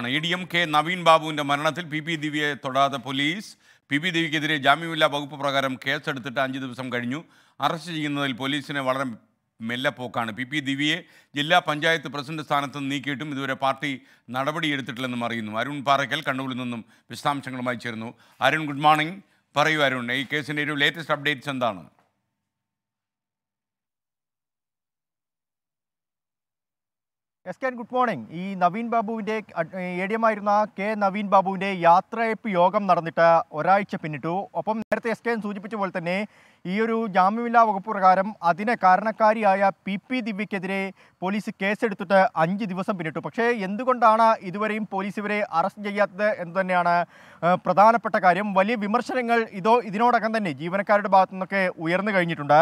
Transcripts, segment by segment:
E D M K Naveen ബാബുവിന്റെ മരണത്തിൽ P P ദിവ്യയെ തൊടാതെ പോലീസ് പി പി ദിവ്യക്കെതിരെ ജാമ്യമില്ലാ വകുപ്പ് പ്രകാരം കേസെടുത്തിട്ട് അഞ്ച് ദിവസം കഴിഞ്ഞു അറസ്റ്റ് ചെയ്യുന്നതിൽ പോലീസിന് വളരെ മെല്ലെപ്പോക്കാണ് പി പി ദിവ്യയെ ജില്ലാ പഞ്ചായത്ത് പ്രസിഡന്റ് സ്ഥാനത്ത് നിന്ന് നീക്കിയിട്ടും ഇതുവരെ പാർട്ടി നടപടിയെടുത്തിട്ടില്ലെന്നും അറിയുന്നു അരുൺ പാറയ്ക്കൽ കണ്ണൂരിൽ നിന്നും വിശദാംശങ്ങളുമായി ചേർന്നു അരുൺ ഗുഡ് മോർണിംഗ് പറയൂ അരുൺ ഈ കേസിൻ്റെ ഒരു ലേറ്റസ്റ്റ് അപ്ഡേറ്റ്സ് എന്താണ് എസ് കെ ഗുഡ് മോർണിംഗ് ഈ നവീൻ ബാബുവിൻ്റെ എ ഡി എം ആയിരുന്ന കെ നവീൻ ബാബുവിൻ്റെ യാത്രയപ്പ് യോഗം നടന്നിട്ട് ഒരാഴ്ച പിന്നിട്ടു ഒപ്പം നേരത്തെ എസ് കെ എൻ സൂചിപ്പിച്ച പോലെ തന്നെ ഈ ഒരു ജാമ്യമില്ലാ വകുപ്പ് പ്രകാരം അതിന് കാരണക്കാരിയായ പി പി ദിവ്യക്കെതിരെ പോലീസ് കേസെടുത്തിട്ട് അഞ്ച് ദിവസം പിന്നിട്ടു പക്ഷേ എന്തുകൊണ്ടാണ് ഇതുവരെയും പോലീസ് ഇവരെ അറസ്റ്റ് ചെയ്യാത്തത് എന്ന് തന്നെയാണ് ആ, പ്രധാനപ്പെട്ട കാര്യം വലിയ വിമർശനങ്ങൾ ഇതോ ഇതിനോടകം തന്നെ ജീവനക്കാരുടെ ഭാഗത്തു നിന്നൊക്കെ ഉയർന്നു കഴിഞ്ഞിട്ടുണ്ട്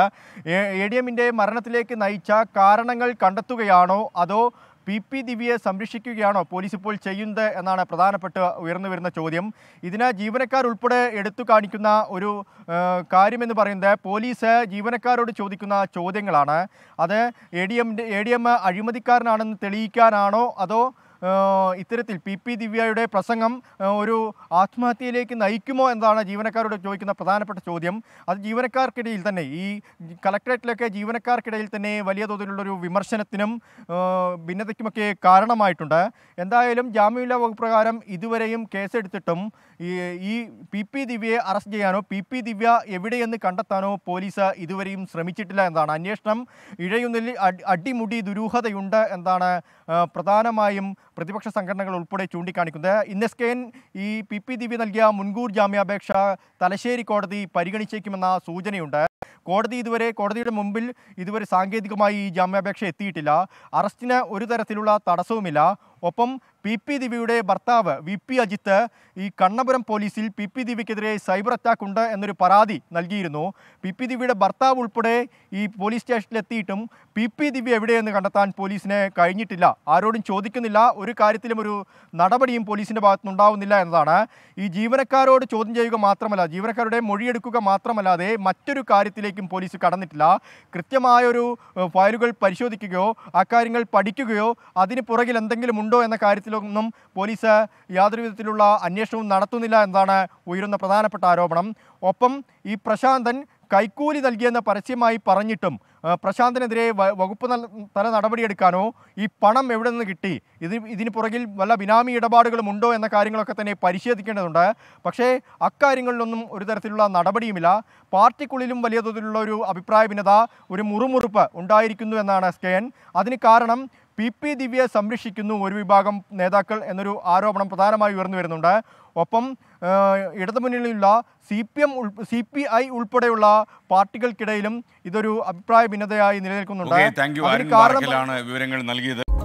എ ഡി എമ്മിൻ്റെ മരണത്തിലേക്ക് നയിച്ച കാരണങ്ങൾ കണ്ടെത്തുകയാണോ അതോ പി പി ദിവ്യയെ സംരക്ഷിക്കുകയാണോ പോലീസ് ഇപ്പോൾ ചെയ്യുന്നത് എന്നാണ് പ്രധാനപ്പെട്ട ഉയർന്നു വരുന്ന ചോദ്യം ഇതിന് ജീവനക്കാരുൾപ്പെടെ എടുത്തു കാണിക്കുന്ന ഒരു ആ, കാര്യമെന്ന് പറയുന്നത് പോലീസ് ജീവനക്കാരോട് ചോദിക്കുന്ന ചോദ്യങ്ങളാണ് അത് എ ഡി എമ്മിൻ്റെ എ ഡി എം അഴിമതിക്കാരനാണെന്ന് തെളിയിക്കാനാണോ അതോ ആ, ഇത്തരത്തിൽ പി പി ദിവ്യയുടെ പ്രസംഗം ആ, ഒരു ആത്മഹത്യയിലേക്ക് നയിക്കുമോ എന്നതാണ് ജീവനക്കാരോട് ചോദിക്കുന്ന പ്രധാനപ്പെട്ട ചോദ്യം അത് ജീവനക്കാർക്കിടയിൽ തന്നെ ഈ കളക്ടറേറ്റിലൊക്കെ ജീവനക്കാർക്കിടയിൽ തന്നെ വലിയ തോതിലുള്ളൊരു വിമർശനത്തിനും ആ, ഭിന്നതയ്ക്കുമൊക്കെ കാരണമായിട്ടുണ്ട് എന്തായാലും ജാമ്യമില്ലാ വകുപ്പ് പ്രകാരം ഇതുവരെയും കേസെടുത്തിട്ടും ഈ ഈ പി പി ദിവ്യയെ അറസ്റ്റ് ചെയ്യാനോ പി പി ദിവ്യ എവിടെയെന്ന് കണ്ടെത്താനോ പോലീസ് ഇതുവരെയും ശ്രമിച്ചിട്ടില്ല എന്നതാണ് അന്വേഷണം ഇഴയുന്നതിൽ അടി- അടിമുടി ദുരൂഹതയുണ്ട് എന്നാണ് ആ, പ്രധാനമായും പ്രതിപക്ഷ സംഘടനകൾ ഉൾപ്പെടെ ചൂണ്ടിക്കാണിക്കുന്നത് ഇന്നസ്കേൻ ഈ പി പി ദിവ്യ നൽകിയ മുൻകൂർ ജാമ്യാപേക്ഷ തലശ്ശേരി കോടതി പരിഗണിച്ചേക്കുമെന്ന സൂചനയുണ്ട് കോടതി ഇതുവരെ കോടതിയുടെ മുമ്പിൽ ഇതുവരെ സാങ്കേതികമായി ഈ ജാമ്യാപേക്ഷ എത്തിയിട്ടില്ല അറസ്റ്റിന് ഒരു തരത്തിലുള്ള തടസ്സവുമില്ല ഒപ്പം പി പി ദിവ്യയുടെ ഭർത്താവ് വി പി അജിത്ത് ഈ കണ്ണപുരം പോലീസിൽ പി പി ദിവ്യക്കെതിരെ സൈബർ അറ്റാക്ക് ഉണ്ട് എന്നൊരു പരാതി നൽകിയിരുന്നു പി പി ദിവ്യയുടെ ഭർത്താവ് ഉൾപ്പെടെ ഈ പോലീസ് സ്റ്റേഷനിലെത്തിയിട്ടും പി പി ദിവ്യ എവിടെയെന്ന് കണ്ടെത്താൻ പോലീസിന് കഴിഞ്ഞിട്ടില്ല ആരോടും ചോദിക്കുന്നില്ല ഒരു കാര്യത്തിലും ഒരു നടപടിയും പോലീസിൻ്റെ ഭാഗത്തുനിന്നുണ്ടാവുന്നില്ല എന്നതാണ് ഈ ജീവനക്കാരോട് ചോദ്യം ചെയ്യുക മാത്രമല്ല ജീവനക്കാരുടെ മൊഴിയെടുക്കുക മാത്രമല്ലാതെ മറ്റൊരു കാര്യത്തിലേക്കും പോലീസ് കടന്നിട്ടില്ല കൃത്യമായൊരു ഏഹ്, ഫയലുകൾ പരിശോധിക്കുകയോ അക്കാര്യങ്ങൾ പഠിക്കുകയോ അതിന് പുറകിൽ എന്തെങ്കിലും ഉണ്ടോ എന്ന കാര്യത്തിലൊന്നും പോലീസ് യാതൊരു വിധത്തിലുള്ള അന്വേഷണവും നടത്തുന്നില്ല എന്നതാണ് ഉയരുന്ന പ്രധാനപ്പെട്ട ആരോപണം ഒപ്പം ഈ പ്രശാന്തൻ കൈക്കൂലി നൽകിയെന്ന് പരസ്യമായി പറഞ്ഞിട്ടും ആ, പ്രശാന്തിനെതിരെ വ- വകുപ്പ് നൽ- തല നടപടിയെടുക്കാനോ ഈ പണം എവിടെ നിന്ന് കിട്ടി ഇത് ഇതിന് പുറകിൽ വല്ല ബിനാമി ഇടപാടുകളും ഉണ്ടോ എന്ന കാര്യങ്ങളൊക്കെ തന്നെ പരിശോധിക്കേണ്ടതുണ്ട് പക്ഷേ അക്കാര്യങ്ങളിലൊന്നും ഒരു തരത്തിലുള്ള നടപടിയുമില്ല പാർട്ടിക്കുള്ളിലും വലിയ തോതിലുള്ള ഒരു അഭിപ്രായ ഭിന്നത ഒരു മുറുമുറുപ്പ് ഉണ്ടായിരിക്കുന്നു എന്നാണ് സ്കേൻ അതിന് കാരണം പി പി ദിവ്യയെ സംരക്ഷിക്കുന്നു ഒരു വിഭാഗം നേതാക്കൾ എന്നൊരു ആരോപണം പ്രധാനമായി ഉയർന്നു വരുന്നുണ്ട് ഒപ്പം ആ, ഇടതുമുന്നണിയിലുള്ള C P M C P I ഉൾപ്പെടെയുള്ള പാർട്ടികൾക്കിടയിലും ഇതൊരു അഭിപ്രായ ഭിന്നതയായി നിലനിൽക്കുന്നുണ്ട് ഓക്കെ താങ്ക് യു അതിന് അരുൺ കാരണം പാറയ്ക്കലാണ് വിവരങ്ങൾ നൽകിയത്